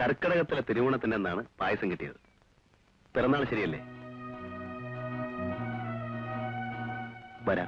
കർക്കിടകത്തിലെ തിരുവോണത്തിന്റെ അന്നാണ് പായസം കിട്ടിയത് പിറന്നാൾ ശരിയല്ലേ വരാം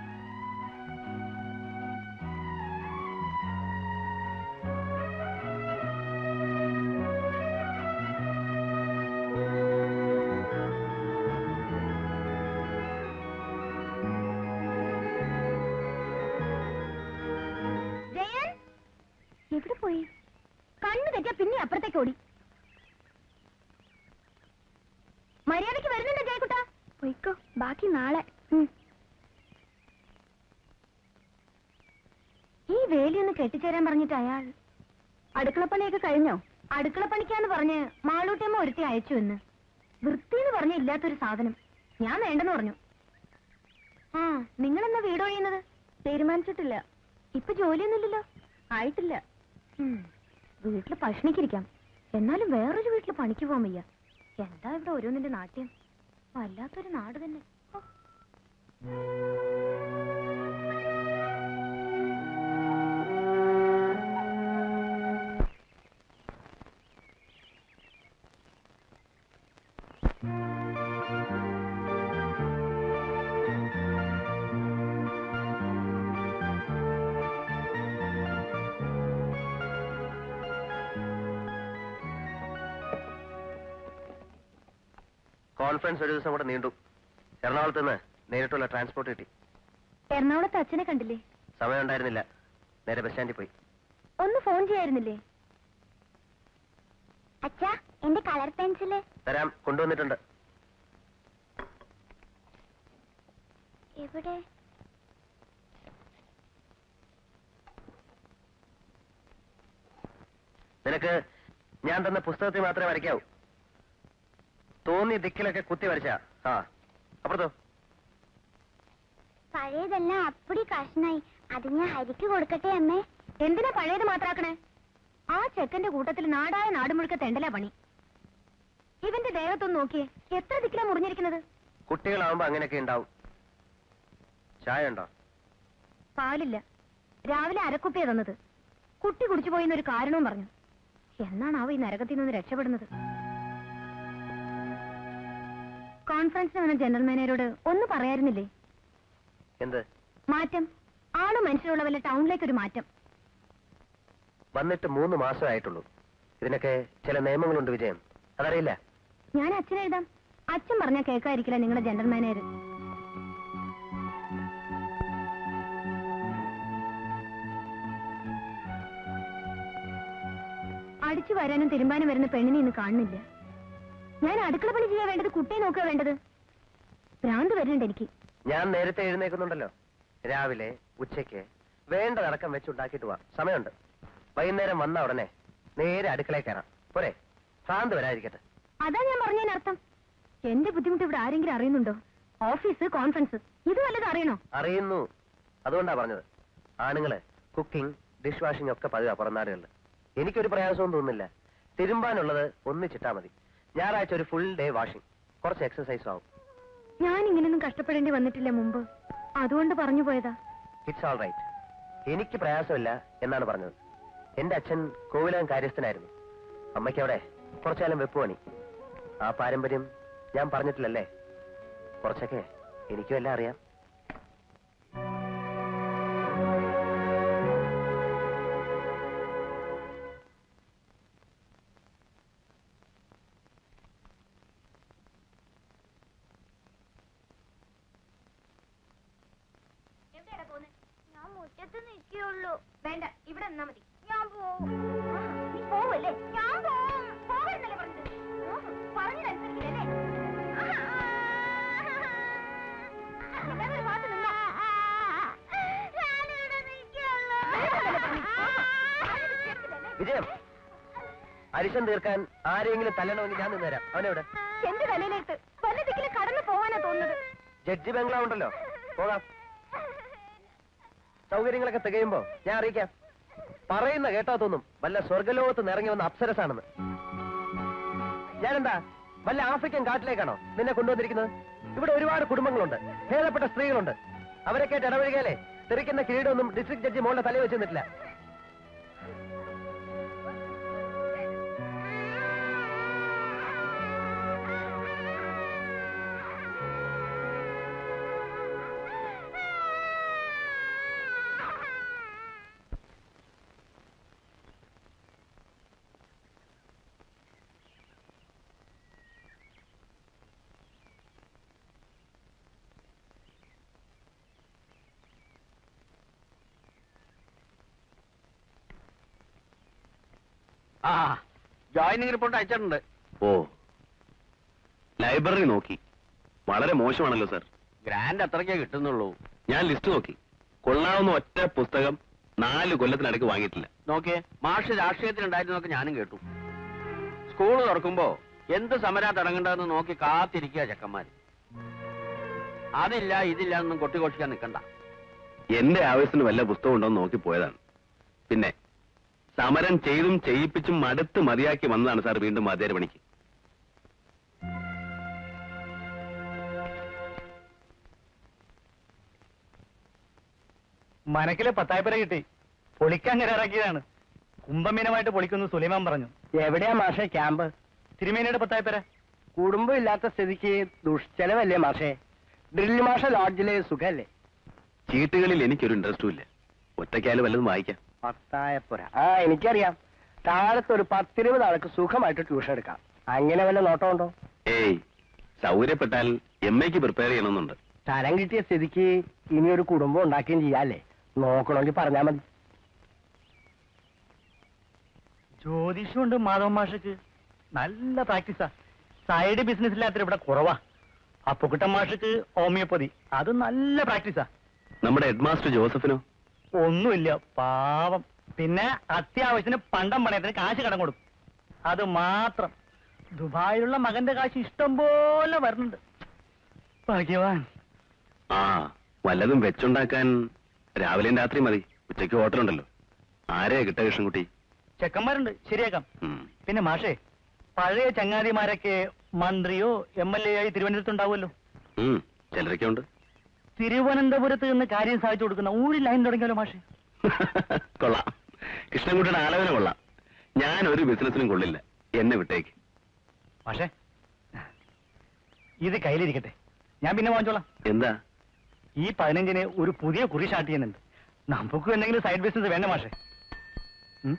ജയൻ എവിടെ പോയി കണ്ണു തെറ്റിയ പിന്നെ അപ്പുറത്തേക്ക് ഓടി മര്യാദയ്ക്ക് വരുന്നുണ്ടോ ജയക്കുട്ട പോയിക്കോ ബാക്കി നാളെ ഈ വേലിയൊന്ന് കെട്ടിച്ചേരാൻ പറഞ്ഞിട്ട് അയാൾ അടുക്കളപ്പണിയൊക്കെ കഴിഞ്ഞോ അടുക്കളപ്പണിക്കാന്ന് പറഞ്ഞ് മാളൂട്ടിയമ്മ ഒരുത്തി അയച്ചു എന്ന് വൃത്തിന്ന് പറഞ്ഞ ഇല്ലാത്തൊരു സാധനം ഞാൻ വേണ്ടെന്ന് പറഞ്ഞു ആ നിങ്ങളെന്നാ വീട് ഒഴിയുന്നത് തീരുമാനിച്ചിട്ടില്ല ഇപ്പൊ ജോലിയൊന്നുമില്ലല്ലോ ആയിട്ടില്ല ഉം, വീട്ടില് പഷ്ണിക്കിരിക്കാം എന്നാലും വേറൊരു വീട്ടില് പണിക്ക് പോകാൻ വയ്യ എന്താ ഇവിടെ ഓരോന്നിന്റെ നാട്യം വല്ലാത്തൊരു നാട് തന്നെ ഓ. കോൺഫറൻസ് ഒരു ദിവസം കൂടെ നീണ്ടു എറണാകുളത്ത് നിന്ന് നേരിട്ടുള്ള ട്രാൻസ്പോർട്ട് കിട്ടി എറണാകുളത്ത് അച്ഛനെ കണ്ടില്ലേ സമയം ഉണ്ടായിരുന്നില്ല നേരെ ബസ് സ്റ്റാൻഡിൽ പോയി ഒന്ന് ഫോൺ ചെയ്യായിരുന്നില്ലേ അച്ഛാ എന്റെ കളർ പെൻസില് തരാം കൊണ്ടുവന്നിട്ടുണ്ട് എവിടെ നിനക്ക് ഞാൻ തന്ന പുസ്തകത്തിൽ മാത്രമേ വരയ്ക്കാവൂ തോന്നി ദിക്കിലൊക്കെ കുത്തി വരച്ച ആ അപ്പുറത്തോ പഴയതെല്ലാം അപ്പടി കഷ്ണായി അത് ഞാൻ ഹരിക്ക് കൊടുക്കട്ടെ അമ്മേ എന്തിനാ പഴയത് മാത്രാക്കണേ ആ ചെക്കന്റെ കൂട്ടത്തിൽ നാടായ നാട് മുഴുക്ക തെണ്ടലാ പണി ഇവന്റെ ദേഹത്തൊന്ന് നോക്കിയേ എത്ര ദിക്കിലാ മുറിഞ്ഞിരിക്കുന്നത് കുട്ടികളാവുമ്പോ അങ്ങനെയൊക്കെ ഉണ്ടാവും ചായ ഉണ്ടോ പാലില്ല രാവിലെ അരക്കുപ്പിയാ തന്നത് കുട്ടി കുടിച്ചു പോയിന്നൊരു കാരണവും പറഞ്ഞു എന്നാണ് അവ ഈ നരകത്തിൽ നിന്ന് രക്ഷപ്പെടുന്നത് കോൺഫറൻസിന് വന്ന ജനറൽ മാനേജരോട് ഒന്ന് പറയായിരുന്നില്ലേ എന്ത് മാറ്റം ആള് മനുഷ്യരുള്ള വല്ല ടൗണിലേക്ക് ഒരു മാറ്റം വന്നിട്ട് മൂന്ന് മാസമേ ആയിട്ടുള്ളൂ ഇതിനൊക്കെ ചില നിയമങ്ങളുണ്ട് വിജയം അതറിയില്ല ഞാൻ അച്ഛനെ എഴുതാം അച്ഛൻ പറഞ്ഞ കേൾക്കാതിരിക്കില്ല നിങ്ങളുടെ ജനറൽ മാനേജർ അടിച്ചു വരാനും തിരുമ്പാനും വരുന്ന പെണ്ണിനെ ഇന്ന് കാണുന്നില്ല ഞാൻ അടുക്കള പണി ചെയ്യാൻ വേണ്ടത് കുട്ടിയെ നോക്കുക വേണ്ടത് ഭ്രാന്ത് വരുന്നുണ്ട് എനിക്ക് ഞാൻ നേരത്തെ എഴുന്നേക്കുന്നുണ്ടല്ലോ രാവിലെ ഉച്ചയ്ക്ക് വേണ്ടതടക്കം വെച്ചുണ്ടാക്കിയിട്ട് പോവാം സമയമുണ്ട് വൈകുന്നേരം വന്ന ഉടനെ നേരെ അടുക്കളയിൽ കയറാം പോരെ ഭ്രാന്ത് വരാതിരിക്കട്ടെ അതാ ഞാൻ പറഞ്ഞതിനർത്ഥം എന്റെ ബുദ്ധിമുട്ട് ഇവിടെ ആരെങ്കിലും അറിയുന്നുണ്ടോ ഓഫീസ് കോൺഫറൻസ് ഇത് വല്ലതും അറിയണോ അറിയുന്നു അതുകൊണ്ടാ പറഞ്ഞത് ആണുങ്ങള് കുക്കിംഗ് ഡിഷ് വാഷിംഗ് ഒക്കെ പതിവാ പുറംനാടുകളിൽ എനിക്കൊരു പ്രയാസവും തോന്നുന്നില്ല തിരുമ്പാനുള്ളത് ഒന്നിച്ചിട്ടാ മതി ഞായറാഴ്ച ഒരു ഫുൾ ഡേ വാഷിംഗ് കുറച്ച് എക്സസൈസും ആവും ഞാൻ ഇങ്ങനെയൊന്നും കഷ്ടപ്പെടേണ്ടി വന്നിട്ടില്ല മുമ്പ് അതുകൊണ്ട് പറഞ്ഞു പോയതാ ഇറ്റ്സ് ഓൾ റൈറ്റ് എനിക്ക് പ്രയാസമില്ല എന്നാണ് പറഞ്ഞത് എന്റെ അച്ഛൻ കോവിലകം കാര്യസ്ഥനായിരുന്നു അമ്മയ്ക്ക് അവിടെ കുറച്ചാലും വെപ്പ് പണി ആ പാരമ്പര്യം ഞാൻ പറഞ്ഞിട്ടില്ലല്ലേ കുറച്ചൊക്കെ എനിക്കും എല്ലാം അറിയാം ഞാൻ മുറ്റത്ത് നിൽക്കുള്ളൂ വേണ്ട ഇവിടെ നിന്നാ മതി ഞാൻ പോവും നീ പോവല്ലേ ഞാൻ പോവും പോവരുന്നല്ലേ പറഞ്ഞത് ഓഹോ, പറഞ്ഞതനുസരിക്കില്ലല്ലേ എല്ലാവരും ഒരു ഭാഗത്ത് നിന്നോ. വിജയം അരിശം തീർക്കാൻ ആരെങ്കിലും തല്ലണമെങ്കിൽ ഞാൻ നിന്നുതരാം അവനെവിടെ എന്റെ തലയിലേക്ക് വല്ല ദിക്കിലും കടന്നു പോവാനാ തോന്നുന്നത് ജഡ്ജി ബംഗ്ലാവ് ഉണ്ടല്ലോ പോകാം സൗകര്യങ്ങളൊക്കെ തികയുമ്പോ ഞാൻ അറിയിക്കാം പറയുന്ന കേട്ടാ തോന്നും വല്ല സ്വർഗലോകത്ത് നിറങ്ങി വന്ന അപ്സരസാണെന്ന് ഞാനെന്താ വല്ല ആഫ്രിക്കൻ കാട്ടിലേക്കാണോ നിന്നെ കൊണ്ടുവന്നിരിക്കുന്നത് ഇവിടെ ഒരുപാട് കുടുംബങ്ങളുണ്ട് ഭേദപ്പെട്ട സ്ത്രീകളുണ്ട് അവരൊക്കെ ആയിട്ട് ഇടപഴകിയാലേ തെറിക്കുന്ന കിരീടമൊന്നും ഡിസ്ട്രിക്ട് ജഡ്ജി മോളുടെ തലയിൽ വെച്ച് നിന്നിട്ടില്ല ആ ജോയിനിങ് റിപ്പോർട്ട് അയച്ചിട്ടുണ്ട് ഓ ലൈബ്രറി നോക്കി വളരെ മോശമാണല്ലോ സർ ഗ്രാൻഡ് അത്രയ്ക്കേ കിട്ടുന്നുള്ളൂ ഞാൻ ലിസ്റ്റ് നോക്കി കൊള്ളാവുന്ന ഒറ്റ പുസ്തകം നാല് കൊല്ലത്തിനടക്ക് വാങ്ങിയിട്ടില്ല നോക്കിയേ മാഷ് രാഷ്ട്രീയത്തിലുണ്ടായിരുന്നൊക്കെ ഞാനും കേട്ടു സ്കൂൾ തുറക്കുമ്പോ എന്ത് സമരാ തുടങ്ങേണ്ടതെന്ന് നോക്കി കാത്തിരിക്കുക ചെക്കന്മാര് അതില്ല ഇതില്ല എന്നും കൊട്ടിഘോഷിക്കാൻ നിൽക്കണ്ട എന്റെ ആവശ്യത്തിന് വല്ല പുസ്തകം ഉണ്ടോ എന്ന് നോക്കി പോയതാണ് പിന്നെ സമരം ചെയ്തും ചെയ്യിപ്പിച്ചും മടുത്ത് മതിയാക്കി വന്നതാണ് സാർ വീണ്ടും മതിയാര പണിക്ക് മനക്കിലെ പത്തായപ്പര കിട്ടി പൊളിക്കാൻ കരാറാക്കിയതാണ് കുംഭമീനമായിട്ട് പൊളിക്കുന്നു സുലൈമാൻ പറഞ്ഞു എവിടെയാ മാഷേ ക്യാമ്പ് തിരുമേനിയുടെ പത്തായപ്പര കുടുംബം ഇല്ലാത്ത സ്ഥിതിക്ക് ദുഷ്ചെലവല്ലേ മാഷേ ഡ്രിൽ മാഷ ലോഡ്ജിലെ സുഖല്ലേ ചീട്ടുകളിൽ എനിക്കൊരു ഇൻട്രസ്റ്റും ഇല്ല ഒറ്റയ്ക്കായാലും വല്ലതും വായിക്കാം പത്തായപ്പുര ആ എനിക്കറിയാം താഴത്ത് ഒരു പത്തിരുപത് ആൾക്ക് സുഖമായിട്ട് ട്യൂഷൻ എടുക്കാം അങ്ങനെ വല്ല നോട്ടമുണ്ടോ ഏയ് സൗകര്യപ്പെട്ടാൽ എം എക്ക് പ്രിപ്പയർ ചെയ്യണമെന്നുണ്ട് തരം കിട്ടിയ സ്ഥിതിക്ക് ഇനി ഒരു കുടുംബം ഉണ്ടാക്കുകയും ചെയ്യാല്ലേ നോക്കണമെങ്കിൽ പറഞ്ഞാ മതി ജ്യോതിഷമുണ്ട് മാധവ മാഷക്ക് നല്ല പ്രാക്ടീസാ സൈഡ് ബിസിനസ് ഇല്ലാത്ത ഇവിടെ കുറവാ അപ്പുക്കുട്ടൻ മാഷക്ക് ഹോമിയോപ്പതി അത് നല്ല പ്രാക്ടീസാ നമ്മുടെ ഹെഡ് മാസ്റ്റർ ജോസഫിനോ ഒന്നുമില്ല പാവം പിന്നെ അത്യാവശ്യത്തിന് പണ്ടം പണയത്തിന് കാശ് കടം കൊടുക്കും അത് മാത്രം ദുബായിലുള്ള മകന്റെ കാശ് ഇഷ്ടം പോലെ വരുന്നുണ്ട് ഭാഗ്യവാൻ ആ വല്ലതും വെച്ചുണ്ടാക്കാൻ രാവിലെയും രാത്രി മതി ഉച്ചയ്ക്ക് ഹോട്ടലുണ്ടല്ലോ ആരെയാ കിട്ടുക കൃഷ്ണൻകുട്ടി ചെക്കന്മാരുണ്ട് ശരിയാക്കാം ഉം. പിന്നെ മാഷേ പഴയ ചങ്ങാതിമാരൊക്കെ മന്ത്രിയോ എം എൽ എ ആയി തിരുവനന്തപുരത്ത് ഉണ്ടാവുമല്ലോ ഉം, ചിലരൊക്കെ ഉണ്ട് തിരുവനന്തപുരത്ത് നിന്ന് കാര്യം സാധിച്ചു കൊടുക്കുന്ന ഊരി ലൈൻ തുടങ്ങിയാലോ മാഷേ കൊള്ളാം കൃഷ്ണൻകുട്ടിയുടെ ആലോചന കൊള്ളാം ഞാൻ ഒരു ബിസിനസ്സിനും കൊള്ളില്ല എന്നെ വിട്ടേക്ക് മാഷേ ഇത് കയ്യിലിരിക്കട്ടെ ഞാൻ പിന്നെ വാങ്ങിച്ചോളാം എന്താ ഈ പതിനഞ്ചിന് ഒരു പുതിയ കുറി സ്റ്റാർട്ട് ചെയ്യുന്നുണ്ട് നമുക്കും എന്തെങ്കിലും സൈഡ് ബിസിനസ് വേണ്ട മാഷേ ഉം?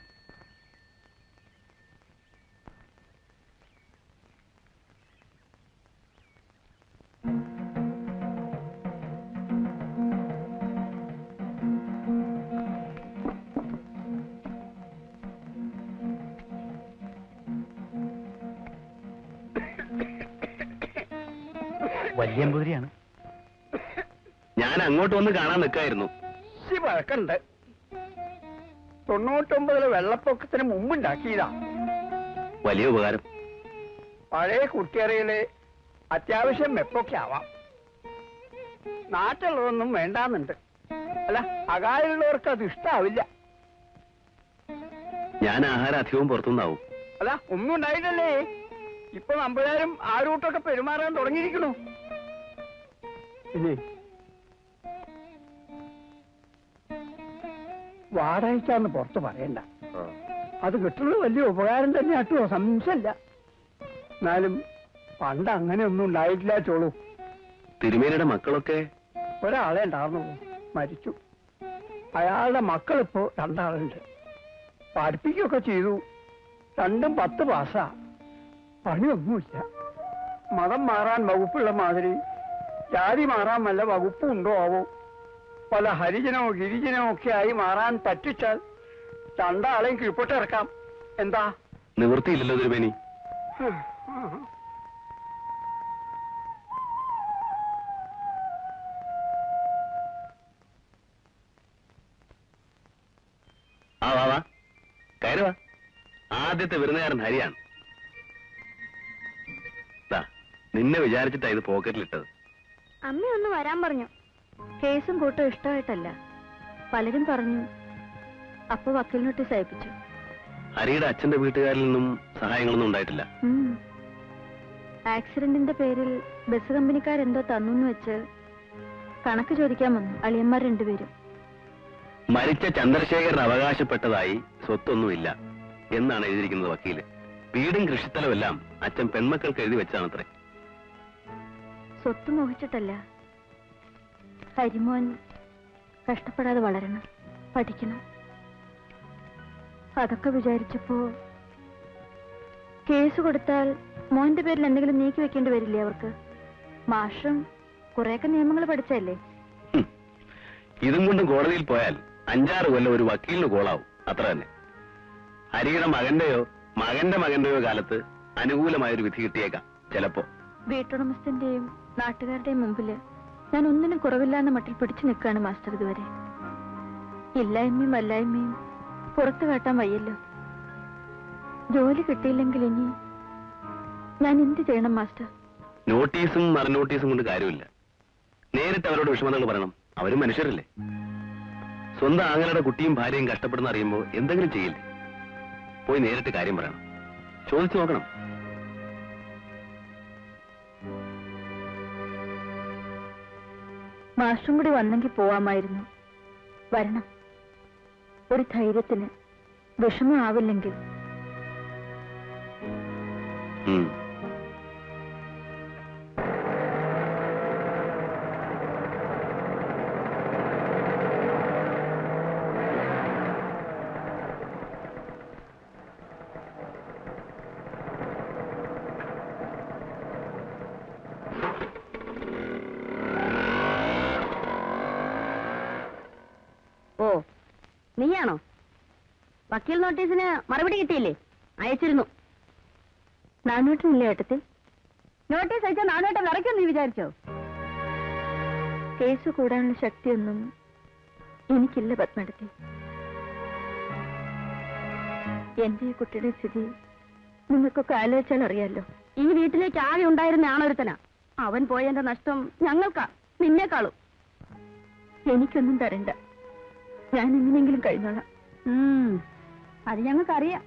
വലിയ എമ്പുതിരിയാണ് ഞാൻ അങ്ങോട്ട് വന്ന് കാണാൻ നിൽക്കായിരുന്നു വഴക്കുണ്ട് തൊണ്ണൂറ്റൊമ്പതിലെ വെള്ളപ്പൊക്കത്തിന് മുമ്പുണ്ടാക്കിയതാ വലിയ ഉപകാരം പഴയ കുട്ടിയറയില് അത്യാവശ്യം വെപ്പൊക്കെ ആവാം നാട്ടിലുള്ളതൊന്നും വേണ്ടാന്നുണ്ട് അല്ല അകാലുള്ളവർക്ക് അത് ഇഷ്ടാവില്ല ഞാൻ ആഹാരം അധികവും പുറത്തുനിന്നാവും അല്ല ഒന്നും ഉണ്ടായിട്ടല്ലേ ഇപ്പൊ നമ്പുരാരും ആ റൂട്ടൊക്കെ പെരുമാറാൻ തുടങ്ങിയിരിക്കണു ഇനി വാടകയ്ക്കാന്ന് പുറത്ത് പറയണ്ട അത് കിട്ടുന്നത് വലിയ ഉപകാരം തന്നെ ആട്ടോ സംശയമില്ല എന്നാലും പണ്ട് അങ്ങനെയൊന്നും ഉണ്ടായിട്ടില്ല ചോളൂ തിരുമേനിയുടെ മക്കളൊക്കെ ഒരാളെ ഉണ്ടായിരുന്നുള്ളൂ മരിച്ചു അയാളുടെ മക്കളിപ്പോ രണ്ടാളുണ്ട് പഠിപ്പിക്കുകയൊക്കെ ചെയ്തു രണ്ടും പത്ത് പാസ്സാ പണിയൊന്നുമില്ല മതം മാറാൻ വകുപ്പുള്ള മാതിരി ജാതി മാറാൻ വല്ല വകുപ്പും ഉണ്ടോ ആവോ പല ഹരിജനോ ഗിരിജനോ ഒക്കെ ആയി മാറാൻ പറ്റിച്ചാൽ രണ്ടാളെയും കീഴ്പോട്ടിറക്കാം എന്താ നിവൃത്തിയില്ലല്ലോ തിരുമേനി ആ വാ വാ കയറി വാ ആദ്യത്തെ വിരുന്നുകാരൻ ഹരിയാണ് ദാ, നിന്നെ വിചാരിച്ചിട്ടാ ഇത് പോക്കറ്റിലിട്ടത് അമ്മ ഒന്ന് വരാൻ പറഞ്ഞു കേസും കൂട്ടും ഇഷ്ടമായിട്ടല്ല പലരും പറഞ്ഞു അപ്പൊ വക്കീൽ നോട്ടീസ് അയപ്പിച്ചു ഹരിയുടെ അച്ഛന്റെ വീട്ടുകാരിൽ നിന്നും സഹായങ്ങളൊന്നും ഉണ്ടായിട്ടില്ല ഉം. ആക്സിഡന്റിന്റെ പേരിൽ ബസ് കമ്പനിക്കാരെന്തോ തന്നു വെച്ച് കണക്ക് ചോദിക്കാൻ വന്നു അളിയന്മാർ രണ്ടുപേരും മരിച്ച ചന്ദ്രശേഖരൻ അവകാശപ്പെട്ടതായി സ്വത്തൊന്നുമില്ല എന്നാണ് എഴുതിയിരിക്കുന്നത് വക്കീല് വീടും കൃഷിസ്ഥലമെല്ലാം അച്ഛൻ പെൺമക്കൾക്ക് എഴുതി വെച്ചാണത്രേ സ്വത്ത് മോഹിച്ചിട്ടല്ല ഹരിമോൻ കഷ്ടപ്പെടാതെ വളരണം പഠിക്കണം അതൊക്കെ വിചാരിച്ചപ്പോ കേസ് കൊടുത്താൽ മോന്റെ പേരിൽ എന്തെങ്കിലും നീക്കി വെക്കേണ്ടി വരില്ലേ അവർക്ക് മാഷും കുറെയൊക്കെ നിയമങ്ങൾ പഠിച്ചല്ലേ ഹും. ഇതും കൊണ്ട് കോടതിയിൽ പോയാൽ അഞ്ചാറ് കൊല്ലം ഒരു വക്കീലിന് കോളാവും അത്ര തന്നെ ഹരിയുടെ മകന്റെയോ മകന്റെ മകന്റെയോ കാലത്ത് അനുകൂലമായൊരു വിധി കിട്ടിയേക്കാം ചിലപ്പോ വീട്ടുടമസ്ഥന്റെയും നാട്ടുകാരുടെയും മുമ്പില് ഞാൻ ഒന്നിനും കുറവില്ലാന്ന മട്ടിൽ പിടിച്ചു നിൽക്കുകയാണ് മാസ്റ്റർ ഇതുവരെ ഇല്ലായ്മയും വല്ലായ്മയും പുറത്തു കാട്ടാൻ വയ്യല്ലോ ജോലി കിട്ടിയില്ലെങ്കിൽ ഇനി ഞാൻ എന്ത് ചെയ്യണം മാസ്റ്റർ നോട്ടീസും മറുനോട്ടീസും കൊണ്ട് കാര്യമില്ല നേരിട്ട് അവരോട് വിഷമതകൾ പറയണം അവരും മനുഷ്യരല്ലേ സ്വന്തം ആങ്ങളുടെ കുട്ടിയും ഭാര്യയും കഷ്ടപ്പെടുന്ന അറിയുമ്പോൾ എന്തെങ്കിലും ചെയ്യില്ലേ പോയി നേരിട്ട് കാര്യം പറയണം ചോദിച്ചു നോക്കണം മാസ്റ്ററും കൂടി വന്നെങ്കിൽ പോവാമായിരുന്നു വരണം ഒരു ധൈര്യത്തിന് വിഷമമാവില്ലെങ്കിൽ ഉം. ഓ നീയാണോ വക്കീൽ നോട്ടീസിന് മറുപടി കിട്ടിയില്ലേ അയച്ചിരുന്നു നാനൂറ്റില്ലേ ഏട്ടത്തിൽ നോട്ടീസ് അയച്ചാൽ നാനൂറ്റം വിറയ്ക്കും നീ വിചാരിച്ചോ കേസ് കൂടാനുള്ള ശക്തിയൊന്നും എനിക്കില്ല പത്മടത്തി എന്റെ ഈ കുട്ടിയുടെ സ്ഥിതി നിങ്ങൾക്കൊക്കെ ആലോചിച്ചാൽ അറിയാലോ ഈ വീട്ടിലേക്ക് ആകെ ഉണ്ടായിരുന്ന ആണൊരുത്തനാ അവൻ പോയതിന്റെ നഷ്ടം ഞങ്ങൾക്കാ നിന്നേക്കാളും എനിക്കൊന്നും തരണ്ട ഞാൻ എങ്ങനെയെങ്കിലും കഴിഞ്ഞോളാം അത് ഞങ്ങൾക്കറിയാം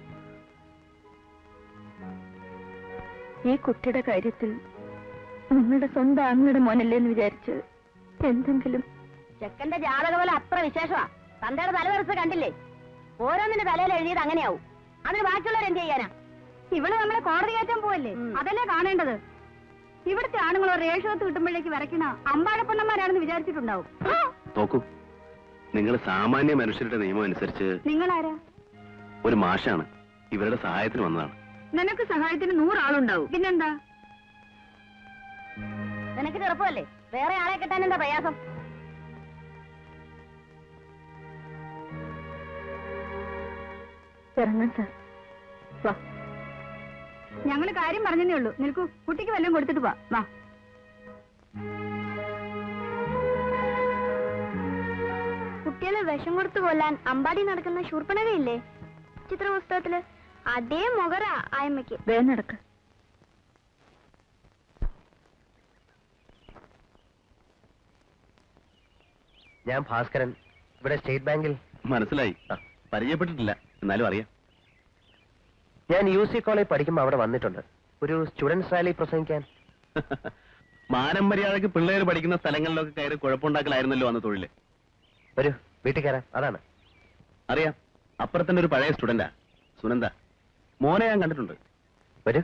ഈ കുട്ടിയുടെ കാര്യത്തിൽ നിങ്ങളുടെ സ്വന്തം ആങ്ങളുടെ മോനല്ലേ എന്ന് വിചാരിച്ച് എന്തെങ്കിലും ചെക്കന്റെ ജാതകപോലെ അത്ര വിശേഷമാ തന്തയുടെ തലവരസ് കണ്ടില്ലേ ഓരോന്നിന്റെ തലയിൽ എഴുതിയത് അങ്ങനെയാവും അതിന് ബാക്കിയുള്ളവർ എന്ത് ചെയ്യാനാ ഇവള് നമ്മളെ കോടതി കയറ്റാൻ പോവല്ലേ ഉം. അതല്ലേ കാണേണ്ടത് ഇവിടുത്തെ ആണുങ്ങൾ ഒരു രേഷകത്ത് കിട്ടുമ്പോഴേക്ക് വരയ്ക്കണ അമ്പാഴപ്പൊണ്ണന്മാരാണെന്ന് വിചാരിച്ചിട്ടുണ്ടാവും നോക്കൂ നിങ്ങൾ സാമാന്യ മനുഷ്യരുടെ നിയമം അനുസരിച്ച് നിങ്ങളാരാ ഒരു മാഷാണ് ഇവരുടെ സഹായത്തിന് വന്നതാണ് നിനക്ക് സഹായത്തിന് നൂറാളുണ്ടാവും പിന്നെന്താ നിനക്ക് ചെറുപ്പമല്ലേ വേറെ ആളെ കിട്ടാൻ എന്താ പ്രയാസം ഇറങ്ങാൻ സാർ വാ ഞങ്ങള് കാര്യം പറഞ്ഞതേ ഉള്ളൂ നിൽക്കൂ കുട്ടിക്ക് വല്ലതും കൊടുത്തിട്ട് വാ വാ കുട്ടികളെ വിഷം കൊടുത്തു കൊല്ലാൻ അമ്പാടി നടക്കുന്ന ശൂർപ്പണകയില്ലേ ചിത്രപുസ്തകത്തില് അതേ മുഖറ ആയമ്മയ്ക്ക് വേ നടക്ക് ഞാൻ ഭാസ്കരൻ ഇവിടെ സ്റ്റേറ്റ് ബാങ്കിൽ മനസ്സിലായി പരിചയപ്പെട്ടിട്ടില്ല എന്നാലും അറിയാം ഞാൻ യു സി കോളേജ് പഠിക്കുമ്പോൾ അവിടെ വന്നിട്ടുണ്ട് ഒരു സ്റ്റുഡൻസ് റാലി പ്രസംഗിക്കാൻ മാനം മര്യാദക്ക് പിള്ളേർ പഠിക്കുന്ന സ്ഥലങ്ങളിലൊക്കെ കയറി കുഴപ്പമുണ്ടാക്കലായിരുന്നല്ലോ അന്ന് തൊഴില് വരൂ വീട്ടിൽ കയറാം അതാണ് അറിയാം അപ്പുറത്തന്നെ ഒരു പഴയ സ്റ്റുഡന്റാ സുനന്ദ മോനെ ഞാൻ കണ്ടിട്ടുണ്ട് വരൂ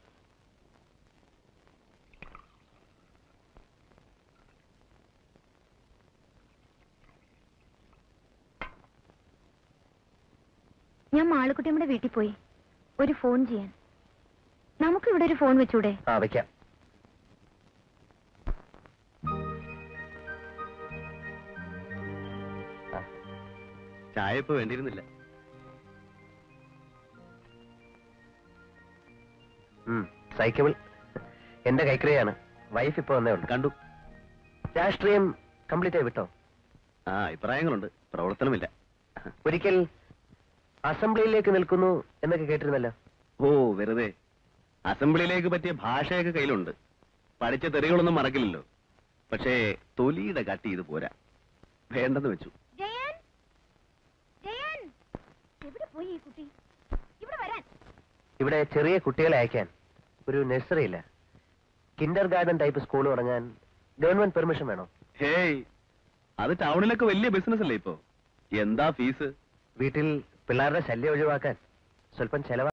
ഞാൻ മാളുക്കുട്ടിയമ്മയുടെ വീട്ടിൽ പോയി ഒരു ഫോൺ ചെയ്യാൻ നമുക്ക് ഇവിടെ ഒരു ഫോൺ വെച്ചൂടെ ആ വെക്കാം ആ, ചായ ഇപ്പൊ വേണ്ടിയിരുന്നില്ല ഉം, സൈക്കിൾ എന്റെ കൈക്രിയാണ് വൈഫ് ഇപ്പൊ വന്നേ ഉള്ളൂ കണ്ടു രാഷ്ട്രീയം കംപ്ലീറ്റ് ആയി വിട്ടോ ആ അഭിപ്രായങ്ങളുണ്ട് പ്രവർത്തനമില്ല ഒരിക്കൽ അസംബ്ലിയിലേക്ക് നിൽക്കുന്നു എന്നൊക്കെ കേട്ടിരുന്നല്ലോ ഓ വെറുതെ അസംബ്ലിയിലേക്ക് പറ്റിയ ഭാഷയൊക്കെ കയ്യിലുണ്ട് പഠിച്ച തെറികളൊന്നും മറക്കില്ലല്ലോ പക്ഷേ തൊലിയുടെ കട്ടി ഇത് പോരാ വേണ്ടെന്ന് വെച്ചു ജയൻ ജയൻ എവിടെ പോയി ഈ കുട്ടി ഇവിടെ വരാൻ ഇവിടെ ചെറിയ കുട്ടികളെ അയക്കാൻ ഒരു നഴ്സറി ഇല്ല കിൻഡർ ഗാർഡൻ ടൈപ്പ് സ്കൂൾ തുടങ്ങാൻ ഗവൺമെന്റ് പെർമിഷൻ വേണോ ഹേയ് അത് ടൗണിലൊക്കെ വലിയ ബിസിനസ് അല്ലേ ഇപ്പോ എന്താ ഫീസ് വീട്ടിൽ പിള്ളേരുടെ ശല്യം ഒഴിവാക്കാൻ സ്വല്പം ചെലവ്